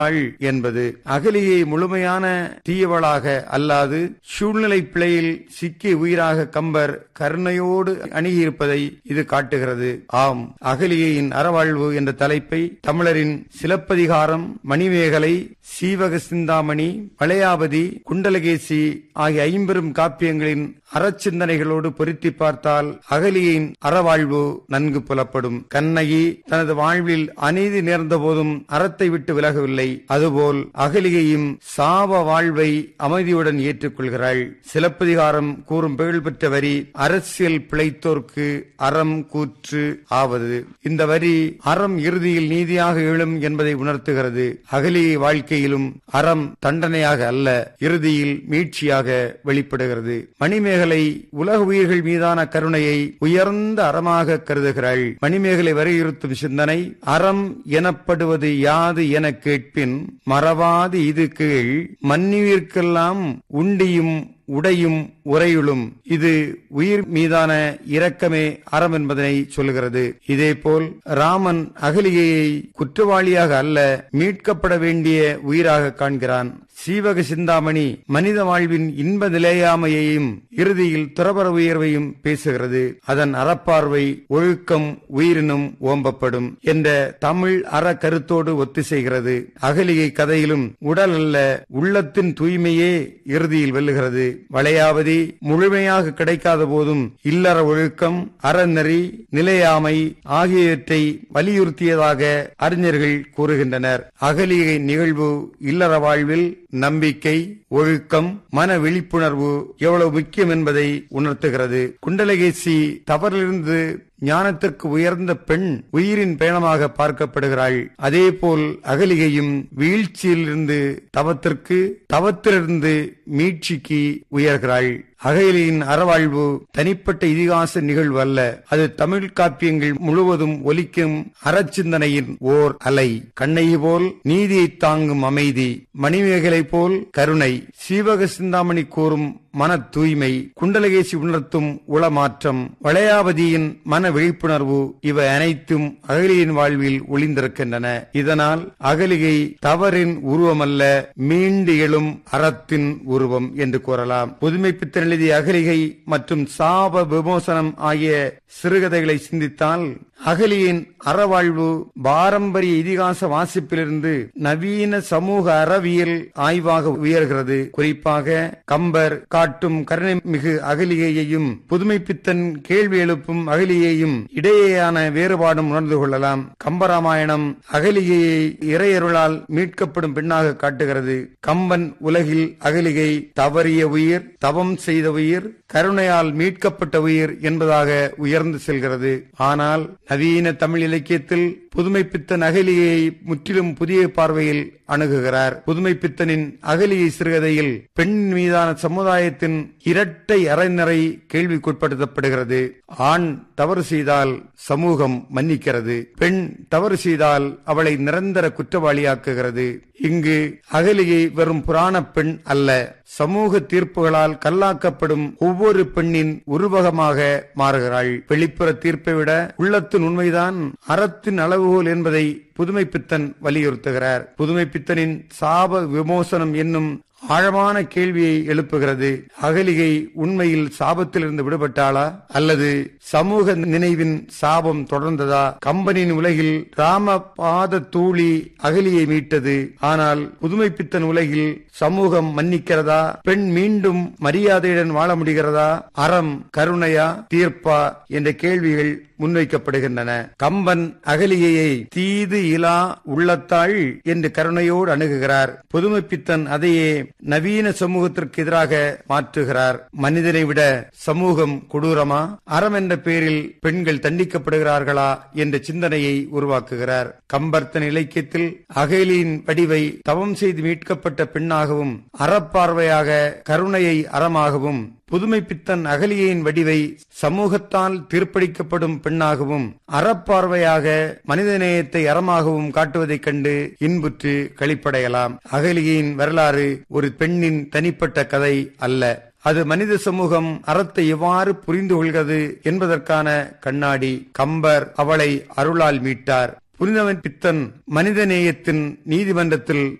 என்பது அகலியை முழுமையான தீயவளாக அல்லாது சூழ்நிலை பிழையில் சிக்கிய உயிராக கம்பர் கருணையோடு அணுகியிருப்பதை இது காட்டுகிறது ஆம் அகலிகையின் அறவாழ்வு என்ற தலைப்பை தமிழரின் சிலப்பதிகாரம் மணிமேகலை சீவக சிந்தாமணி வளையாபதி குண்டலகேசி ஆகிய ஐம்பெரும் காப்பியங்களின் அறச்சிந்தனைகளோடு பொருத்தி பார்த்தால் அகலியின் அறவாழ்வு நன்கு புலப்படும் கண்ணகி தனது வாழ்வில் அநீதி நேர்ந்த போதும் அறத்தை விட்டு விலகவில்லை அதுபோல் அகலிகையும் சாப வாழ்வை அமைதியுடன் ஏற்றுக்கொள்கிறாள் சிலப்பதிகாரம் கூறும் புகழ்பெற்ற வரி அரசியல் பிழைத்தோர்க்கு அறம் கூற்று ஆவது இந்த வரி அறம் இறுதியில் நீதியாக எழும் என்பதை உணர்த்துகிறது அகலிகை வாழ்க்கையிலும் அறம் தண்டனையாக அல்ல இறுதியில் மீட்சியாக வெளிப்படுகிறது மணிமேகலை உலக உயிர்கள் மீதான கருணையை உயர்ந்த அறமாக கருதுகிறாள் மணிமேகலை வரையுறுத்தும் சிந்தனை அறம் எனப்படுவது யாது என கேட்பின் மறவாது இது கீழ் மன்னிவிற்கெல்லாம் உண்டியும் உடையும் உரையுளும் இது உயிர் மீதான இரக்கமே அறம் என்பதனை சொல்லுகிறது இதேபோல் ராமன் அகலிகையை குற்றவாளியாக அல்ல மீட்கப்பட வேண்டிய உயிராக காண்கிறான் சீவக சிந்தாமணி மனித வாழ்வின் இன்ப நிலையாமையையும் இறுதியில் துறவர உயர்வையும் பேசுகிறது அதன் அறப்பார்வை ஒழுக்கம் உயிரினும் ஓம்பப்படும் என்ற தமிழ் அற கருத்தோடு ஒத்திசைகிறது அகலிகை கதையிலும் உடல் அல்ல உள்ளத்தின் தூய்மையே இறுதியில் வெல்லுகிறது வளையாவதி முழுமையாக கிடைக்காத போதும் இல்லற ஒழுக்கம் அறநெறி நிலையாமை ஆகியவற்றை வலியுறுத்தியதாக அறிஞர்கள் கூறுகின்றனர் அகலிகை நிகழ்வு இல்லற வாழ்வில் நம்பிக்கை ஒழுக்கம் மன விழிப்புணர்வு எவ்வளவு முக்கியம் என்பதை உணர்த்துகிறது குண்டலகேசி தவறிலிருந்து ஞானத்திற்கு உயர்ந்த பெண் உயிரின் பயணமாக பார்க்கப்படுகிறாள் அதேபோல் அகலிகையும் வீழ்ச்சியிலிருந்து தவத்திற்கு தவத்திலிருந்து மீட்சிக்கு உயர்கிறாள் அகலியின் அறவாழ்வு தனிப்பட்ட இதிகாச நிகழ்வு அல்ல அது தமிழ் காப்பியங்கள் முழுவதும் ஒலிக்கும் அறச்சிந்தனையின் ஓர் அலை கண்ணகி போல் நீதியை தாங்கும் அமைதி மணிமேகலை போல் கருணை சீவக சிந்தாமணி கூறும் மன தூய்மை குண்டலகேசி உணர்த்தும் உளமாற்றம் வளையாவதியின் மன விழிப்புணர்வு இவை அனைத்தும் அகலியின் வாழ்வில் ஒளிந்திருக்கின்றன இதனால் அகலிகை தவறின் உருவமல்ல மீண்டு எழும் அறத்தின் உருவம் என்று கூறலாம் புதுமை பித்தன் எழுதிய அகலிகை மற்றும் சாப விமோசனம் ஆகிய சிறுகதைகளை சிந்தித்தால் அகலியின் அறவாழ்வு பாரம்பரிய இதிகாச வாசிப்பிலிருந்து நவீன சமூக அறவியல் ஆய்வாக உயர்கிறது குறிப்பாக கம்பர் காட்டும் கருணை மிகு அகலிகையையும் புதுமை பித்தன் கேள்வி எழுப்பும் அகலியையும் இடையேயான வேறுபாடும் உணர்ந்து கொள்ளலாம் கம்பராமாயணம் அகலிகையை இறையருளால் மீட்கப்படும் பெண்ணாக காட்டுகிறது கம்பன் உலகில் அகலிகை தவறிய உயிர் தவம் செய்த உயிர் கருணையால் மீட்கப்பட்ட உயிர் என்பதாக உயர்ந்து செல்கிறது ஆனால் நவீன தமிழ் இலக்கியத்தில் புதுமை பித்தன் அகலியை முற்றிலும் புதிய பார்வையில் அணுகுகிறார் புதுமை பித்தனின் அகலியை சிறுகதையில் பெண் மீதான சமுதாயத்தின் இரட்டை அறநிறை கேள்விக்குட்படுத்தப்படுகிறது ஆண் தவறு செய்தால் சமூகம் மன்னிக்கிறது பெண் தவறு செய்தால் அவளை நிரந்தர குற்றவாளியாக்குகிறது இங்கு அகலியை வெறும் புராண பெண் அல்ல சமூக தீர்ப்புகளால் கல்லாக்கப்படும் ஒவ்வொரு பெண்ணின் உருவகமாக மாறுகிறாள் வெளிப்புற தீர்ப்பை விட உள்ளத்தின் உண்மைதான் அறத்தின் அளவுகோல் என்பதை புதுமை பித்தன் வலியுறுத்துகிறார் புதுமை பித்தனின் சாப விமோசனம் என்னும் ஆழமான கேள்வியை எழுப்புகிறது அகலிகை உண்மையில் சாபத்திலிருந்து விடுபட்டாளா அல்லது சமூக நினைவின் சாபம் தொடர்ந்ததா கம்பனின் உலகில் ராம பாத தூளி அகலியை மீட்டது ஆனால் புதுமை பித்தன் உலகில் சமூகம் மன்னிக்கிறதா பெண் மீண்டும் மரியாதையுடன் வாழ முடிகிறதா அறம் கருணையா தீர்ப்பா என்ற கேள்விகள் முன்வைக்கப்படுகின்றன கம்பன் அகலிகையை தீது இலா உள்ளத்தாள் என்று கருணையோடு அணுகுகிறார் புதுமை பித்தன் அதையே நவீன சமூகத்திற்கு எதிராக மாற்றுகிறார் மனிதனை விட சமூகம் கொடூரமா அறம் என்ற பெயரில் பெண்கள் தண்டிக்கப்படுகிறார்களா என்ற சிந்தனையை உருவாக்குகிறார் கம்பர்த்தன் இலக்கியத்தில் அகலியின் வடிவை தவம் செய்து மீட்கப்பட்ட பெண்ணாகவும் அறப்பார்வையாக கருணையை அறமாகவும் புதுமை பித்தன் அகலியின் வடிவை சமூகத்தால் தீர்ப்பளிக்கப்படும் பெண்ணாகவும் அறப்பார்வையாக மனிதநேயத்தை அறமாகவும் காட்டுவதைக் கண்டு இன்புற்று கழிப்படையலாம் அகலியின் வரலாறு ஒரு பெண்ணின் தனிப்பட்ட கதை அல்ல அது மனித சமூகம் அறத்தை எவ்வாறு புரிந்து கொள்கிறது என்பதற்கான கண்ணாடி கம்பர் அவளை அருளால் மீட்டார் புனிதவன் பித்தன் மனிதநேயத்தின் நீதிமன்றத்தில்